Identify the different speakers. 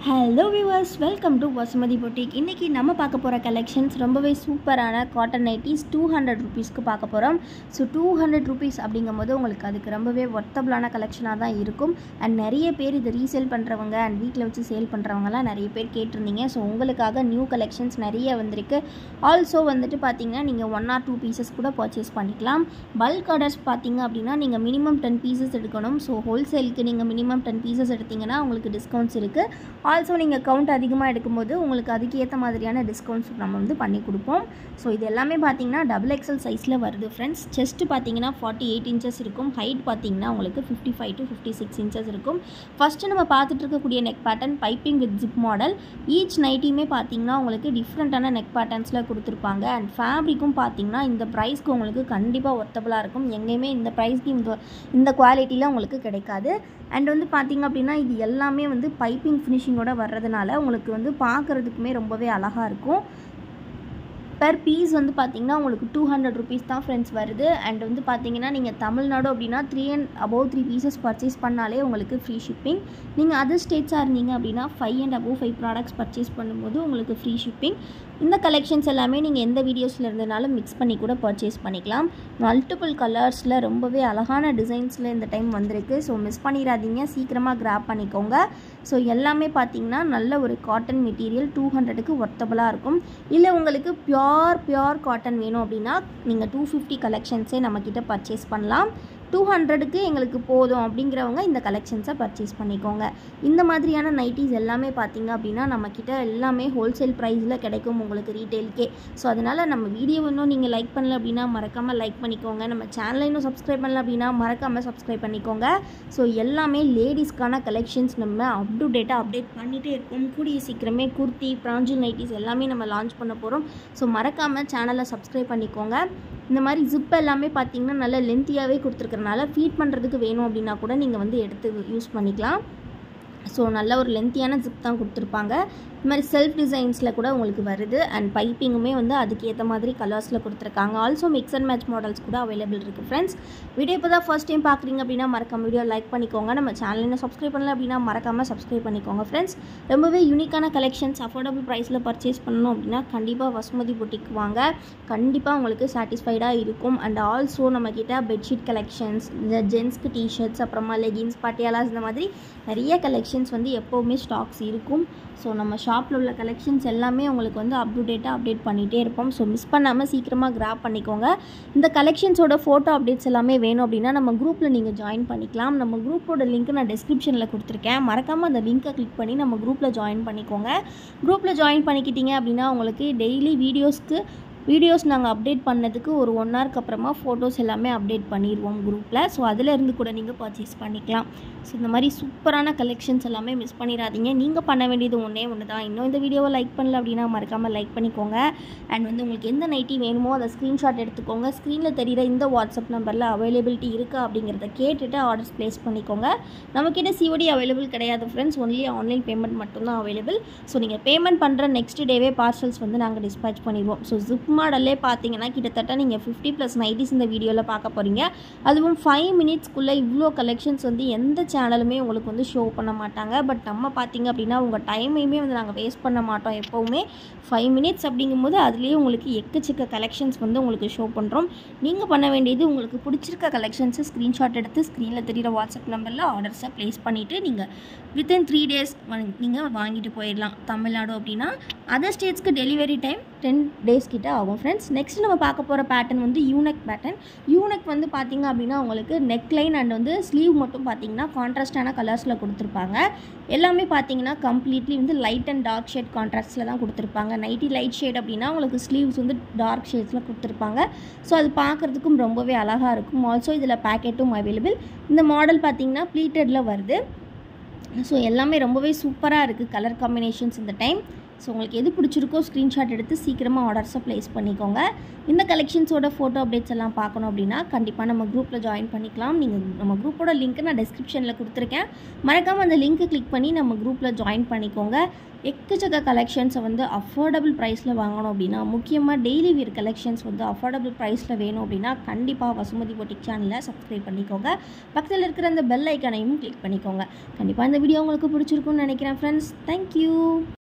Speaker 1: hello viewers welcome to Vasumathi boutique இன்றைக்கி நம்ம பார்க்க போகிற கலெக்ஷன்ஸ் ரொம்பவே சூப்பரான காட்டன் நைட்டிஸ் டூ ஹண்ட்ரட் ருபீஸ்க்கு பார்க்க போகிறோம் ஸோ டூ ஹண்ட்ரட் ருபீஸ் அப்படிங்கும்போது உங்களுக்கு அதுக்கு ரொம்பவே ஒர்த்தபிளான கலெக்ஷனாக தான் இருக்கும் அண்ட் நிறைய பேர் இதை ரீசேல் பண்ணுறவங்க அண்ட் வீட்டில் வச்சு சேல் பண்ணுறவங்கலாம் நிறைய பேர் கேட்டிருந்தீங்க ஸோ உங்களுக்காக நியூ கலெக்ஷன்ஸ் நிறைய வந்திருக்கு ஆல்சோ வந்துட்டு பார்த்தீங்கன்னா நீங்கள் ஒன் ஆர் டூ பீசஸ் கூட பர்ச்சேஸ் பண்ணிக்கலாம் பல்க் ஆர்டர்ஸ் பார்த்தீங்க அப்படின்னா நீங்கள் மினிமம் டென் பீசஸ் எடுக்கணும் ஸோ ஹோல்சேலுக்கு நீங்கள் மினிமம் டென் பீசஸ் எடுத்தீங்கன்னா உங்களுக்கு டிஸ்கவுண்ட்ஸ் இருக்குது ஆல்சோ நீங்கள் கவுண்ட் அதிகமாக எடுக்கும்போது உங்களுக்கு அதுக்கு ஏற்ற மாதிரியான டிஸ்கவுண்ட்ஸ் நம்ம வந்து பண்ணி கொடுப்போம் ஸோ இது எல்லாமே பார்த்தீங்கன்னா டபுள் எக்ஸல் சைஸில் வருது ஃப்ரெண்ட்ஸ் செஸ்ட் பார்த்தீங்கன்னா ஃபார்ட்டி எயிட் இன்ச்சஸ் இருக்கும் ஹைட் பார்த்தீங்கன்னா உங்களுக்கு fifty five to fifty six inches இருக்கும் ஃபஸ்ட்டு நம்ம பார்த்துட்டு இருக்கக்கூடிய neck pattern piping with zip model each நைட்டியுமே பார்த்தீங்கன்னா உங்களுக்கு டிஃப்ரெண்ட்டான நெக் பேட்டர்ன்ஸில் கொடுத்துருப்பாங்க அண்ட் ஃபேப்ரிக்கும் பார்த்தீங்கன்னா இந்த ப்ரைஸ்க்கு உங்களுக்கு கண்டிப்பாக ஒர்த்தபுளாக இருக்கும் எங்கேயுமே இந்த ப்ரைஸ்க்கு இந்த இந்த குவாலிட்டியில் உங்களுக்கு கிடைக்காது அண்ட் வந்து பார்த்தீங்க அப்படின்னா இது எல்லாமே வந்து பைப்பிங் ஃபினிஷிங்கோட வர்றதுனால உங்களுக்கு வந்து பார்க்குறதுக்குமே ரொம்பவே அழகாக இருக்கும் பெர் பீஸ் வந்து பார்த்தீங்கன்னா உங்களுக்கு டூ ஹண்ட்ரட் ருபீஸ் தான் ஃப்ரெண்ட்ஸ் வருது அண்ட் வந்து பார்த்தீங்கன்னா நீங்கள் தமிழ்நாடு அப்படின்னா three and above three pieces purchase பண்ணாலே உங்களுக்கு ஃப்ரீ ஷிப்பிங் நீங்கள் அதர் ஸ்டேட்ஸாக இருந்தீங்க அப்படின்னா five and above five products purchase பண்ணும்போது உங்களுக்கு ஃப்ரீ ஷிப்பிங் இந்த கலெக்ஷன்ஸ் எல்லாமே நீங்கள் எந்த வீடியோஸில் இருந்தனாலும் மிக்ஸ் பண்ணி கூட பர்ச்சேஸ் பண்ணிக்கலாம் மல்டிபிள் கலர்ஸில் ரொம்பவே அழகான டிசைன்ஸில் இந்த டைம் வந்திருக்கு ஸோ மிஸ் பண்ணிடாதீங்க சீக்கிரமாக கிராப் பண்ணிக்கோங்க ஸோ எல்லாமே பார்த்தீங்கன்னா நல்ல ஒரு காட்டன் மெட்டீரியல் டூ ஹண்ட்ரடுக்கு ஒர்த்தபுளாக இருக்கும் இல்லை உங்களுக்கு பியோர் பியோர் காட்டன் வேணும் அப்படின்னா நீங்கள் டூ ஃபிஃப்டி கலெக்ஷன்ஸே நம்மக்கிட்ட பர்ச்சேஸ் பண்ணலாம் டூ ஹண்ட்ரடுக்கு எங்களுக்கு போதும் அப்படிங்கிறவங்க இந்த கலெக்ஷன்ஸை பர்ச்சேஸ் பண்ணிக்கோங்க இந்த மாதிரியான நைட்டிஸ் எல்லாமே பார்த்தீங்க அப்படின்னா நம்மக்கிட்ட எல்லாமே ஹோல்சேல் ப்ரைஸில் கிடைக்கும் உங்களுக்கு ரீட்டெயிலுக்கே ஸோ அதனால் நம்ம வீடியோ இன்னும் நீங்கள் லைக் பண்ணல அப்படின்னா மறக்காமல் லைக் பண்ணிக்கோங்க நம்ம சேனலை இன்னும் சப்ஸ்கிரைப் பண்ணல அப்படின்னா மறக்காமல் சப்ஸ்கிரைப் பண்ணிக்கோங்க ஸோ எல்லாமே லேடிஸ்க்கான கலெக்ஷன்ஸ் நம்ம அப் டு டேட்டாக அப்டேட் பண்ணிகிட்டே இருக்கோம் கூடிய சீக்கிரமே குர்த்தி ப்ராஞ்சில் நைட்டிஸ் எல்லாமே நம்ம லான்ச் பண்ண போகிறோம் ஸோ மறக்காமல் சேனலை சப்ஸ்கிரைப் பண்ணிக்கோங்க இந்த மாதிரி ஜிப் எல்லாமே பார்த்தீங்கன்னா நல்ல லென்த்தியாகவே கொடுத்துருக்கறனால ஃபீட் பண்ணுறதுக்கு வேணும் அப்படின்னா கூட நீங்கள் வந்து எடுத்து யூஸ் பண்ணிக்கலாம் ஸோ நல்ல ஒரு லென்த்தியான ஜிப் தான் கொடுத்துருப்பாங்க இது மாதிரி செல்ஃப் டிசைன்ஸில் கூட உங்களுக்கு வருது அண்ட் பைப்பிங்குமே வந்து அதுக்கு ஏற்ற மாதிரி கலர்ஸில் கொடுத்துருக்காங்க also mix and match models கூட அவைலபிள் இருக்குது ஃப்ரெண்ட்ஸ் வீடியோ இப்போ தான் ஃபஸ்ட் டைம் பார்க்குறீங்க அப்படின்னா மறக்காம வீடியோ லைக் பண்ணிக்கோங்க நம்ம சேனலில் சப்ஸ்கிரைப் பண்ணல அப்படின்னா மறக்காமல் சப்ஸ்கிரைப் பண்ணிக்கோங்க ஃப்ரெண்ட்ஸ் ரொம்பவே யூனிக்கான கலெக்ஷன்ஸ் அஃபோர்டபுள் ப்ரைஸில் பர்ச்சேஸ் பண்ணணும் அப்படின்னா கண்டிப்பாக வசுமதி புட்டிக்கு வாங்க கண்டிப்பாக உங்களுக்கு சாட்டிஸ்ஃபைடாக இருக்கும் அண்ட் ஆல்சோ நம்மக்கிட்ட பெட்ஷீட் கலெக்ஷன்ஸ் இந்த ஜென்ஸ்க்கு டிஷர்ட்ஸ் அப்புறமா லெகின்ஸ் பட்டியாலாஸ் இந்த மாதிரி நிறைய கலெக்ஷன்ஸ் வந்து எப்போவுமே ஸ்டாக்ஸ் இருக்கும் ஸோ நம்ம ஷாப்பில் உள்ள கலெக்ஷன்ஸ் எல்லாமே உங்களுக்கு வந்து அப் டு டேட்டாக அப்டேட் பண்ணிகிட்டே இருப்போம் ஸோ மிஸ் பண்ணாமல் சீக்கிரமாக கிராப் பண்ணிக்கோங்க இந்த கலெக்ஷன்ஸோட ஃபோட்டோ அப்டேட்ஸ் எல்லாமே வேணும் அப்படின்னா நம்ம குரூப்பில் நீங்கள் ஜாயின் பண்ணிக்கலாம் நம்ம குரூப்போட லிங்க் நான் டிஸ்கிரிப்ஷனில் கொடுத்துருக்கேன் மறக்காமல் அந்த லிங்க்கை கிளிக் பண்ணி நம்ம குரூப்பில் ஜாயின் பண்ணிக்கோங்க குரூப்பில் ஜாயின் பண்ணிக்கிட்டீங்க அப்படின்னா உங்களுக்கு டெய்லி வீடியோஸ்க்கு வீடியோஸ் நாங்கள் அப்டேட் பண்ணதுக்கு ஒரு ஒன் ஹவருக்கு அப்புறமா ஃபோட்டோஸ் எல்லாமே அப்டேட் பண்ணிடுவோம் குரூப்பில் ஸோ அதில் இருந்து கூட நீங்கள் பர்ச்சேஸ் பண்ணிக்கலாம் ஸோ இந்த மாதிரி சூப்பரான கலெக்ஷன்ஸ் எல்லாமே மிஸ் பண்ணிடாதீங்க நீங்கள் பண்ண வேண்டியது ஒன்றே ஒன்று தான் இன்னும் இந்த வீடியோவை லைக் பண்ணல அப்படின்னா மறக்காமல் லைக் பண்ணிக்கோங்க அண்ட் வந்து உங்களுக்கு எந்த நைட்டி வேணுமோ அதை ஸ்க்ரீன்ஷாட் எடுத்துக்கோங்க ஸ்க்ரீனில் தெரிகிற இந்த வாட்ஸ்அப் நம்பரில் அவைலபிலிட்டி இருக்கா அப்படிங்கிறத கேட்டுட்டு ஆர்டர்ஸ் ப்ளேஸ் பண்ணிக்கோங்க நம்மக்கிட்ட சிஓடி அவைலபிள் கிடையாது ஃப்ரெண்ட்ஸ் ஒன்லி ஆன்லைன் பேமெண்ட் மட்டும்தான் அவைலபிள் ஸோ நீங்கள் பேமெண்ட் பண்ணுற நெக்ஸ்ட் டேவே பார்சல்ஸ் வந்து நாங்கள் டிஸ்பேச் பண்ணிடுவோம் ஸோ ஜிப் மாடல்லே பார்த்தீங்கன்னா கிட்டத்தட்ட நீங்கள் ஃபிஃப்டி ப்ளஸ் நைட்டிஸ் இந்த வீடியோவில் பார்க்க போகிறீங்க அதுவும் ஃபைவ் மினிட்ஸ்க்குள்ளே இவ்வளோ கலெக்ஷன்ஸ் வந்து எந்த சேனலுமே உங்களுக்கு வந்து ஷோ பண்ண மாட்டாங்க பட் நம்ம பார்த்தீங்க அப்படின்னா உங்கள் டைமையுமே வந்து நாங்கள் வேஸ்ட் பண்ண மாட்டோம் எப்போவுமே ஃபைவ் மினிட்ஸ் அப்படிங்கும்போது அதுலேயே உங்களுக்கு எக்கச்சக்க கலெக்ஷன்ஸ் வந்து உங்களுக்கு ஷோ பண்ணுறோம் நீங்கள் பண்ண வேண்டியது உங்களுக்கு பிடிச்சிருக்க கலெக்ஷன்ஸை ஸ்க்ரீன்ஷாட் எடுத்து ஸ்க்ரீனில் தெரிகிற வாட்ஸ்அப் நம்பரில் ஆர்டர்ஸை ப்ளேஸ் பண்ணிவிட்டு நீங்கள் வித்தின் த்ரீ டேஸ் நீங்கள் வாங்கிட்டு போயிடலாம் தமிழ்நாடு அப்படின்னா அதர் ஸ்டேட்ஸ்க்கு டெலிவரி டைம் டென் டேஸ் கிட்ட ஆகும் ஃப்ரெண்ட்ஸ் நெக்ஸ்ட் நம்ம பார்க்க போகிற பேட்டர்ன் வந்து யூனெக் பேட்டர்ன் யூனெக் வந்து பார்த்திங்க அப்படின்னா உங்களுக்கு நெக் லைன் அண்ட் வந்து ஸ்லீவ் மட்டும் பார்த்தீங்கன்னா கான்ட்ராஸ்டான கலர்ஸில் கொடுத்துருப்பாங்க எல்லாமே பார்த்தீங்கன்னா கம்ப்ளீட்லி வந்து லைட் அண்ட் டார்க் ஷேட் கான்ட்ராஸ்டில் தான் கொடுத்துருப்பாங்க நைட்டி லைட் ஷேட் அப்படின்னா உங்களுக்கு ஸ்லீவ்ஸ் வந்து டார்க் ஷேட்ஸில் கொடுத்துருப்பாங்க ஸோ அது பார்க்குறதுக்கும் ரொம்பவே அழகாக இருக்கும் ஆல்சோ இதில் பேக்கெட்டும் அவைலபிள் இந்த மாடல் பார்த்தீங்கன்னா ப்ளீட்டடில் வருது ஸோ எல்லாமே ரொம்பவே சூப்பராக இருக்குது கலர் காம்பினேஷன்ஸ் இந்த டைம் ஸோ உங்களுக்கு எது பிடிச்சிருக்கோ ஸ்க்ரீன்ஷாட் எடுத்து சீக்கிரமாக ஆர்டர்ஸை ப்ளேஸ் பண்ணிக்கோங்க இந்த கலெக்ஷன்ஸோட ஃபோட்டோ அப்டேட்ஸ் எல்லாம் பார்க்கணும் அப்படின்னா கண்டிப்பாக நம்ம குரூப்பில் ஜாயின் பண்ணிக்கலாம் நீங்கள் நம்ம குரூப்போட லிங்க்கு நான் டிஸ்கிரிப்ஷனில் கொடுத்துருக்கேன் மறக்காமல் அந்த லிங்க்கை கிளிக் பண்ணி நம்ம குரூப்பில் ஜாயின் பண்ணிக்கோங்க எக்கச்சக்க கலெக்ஷன்ஸை வந்து அஃபோர்டபுள் ப்ரைஸில் வாங்கணும் அப்படின்னா முக்கியமாக டெய்லி வியர் கலெக்ஷன்ஸ் வந்து அஃபோர்டபுள் ப்ரைஸில் வேணும் அப்படின்னா கண்டிப்பாக வசுமதி பொட்டிக் சேனலை சப்ஸ்கிரைப் பண்ணிக்கோங்க பக்கத்தில் இருக்கிற அந்த பெல் ஐக்கானையும் கிளிக் பண்ணிக்கோங்க கண்டிப்பாக இந்த வீடியோ உங்களுக்கு பிடிச்சிருக்குன்னு நினைக்கிறேன் ஃப்ரெண்ட்ஸ் தேங்க்யூ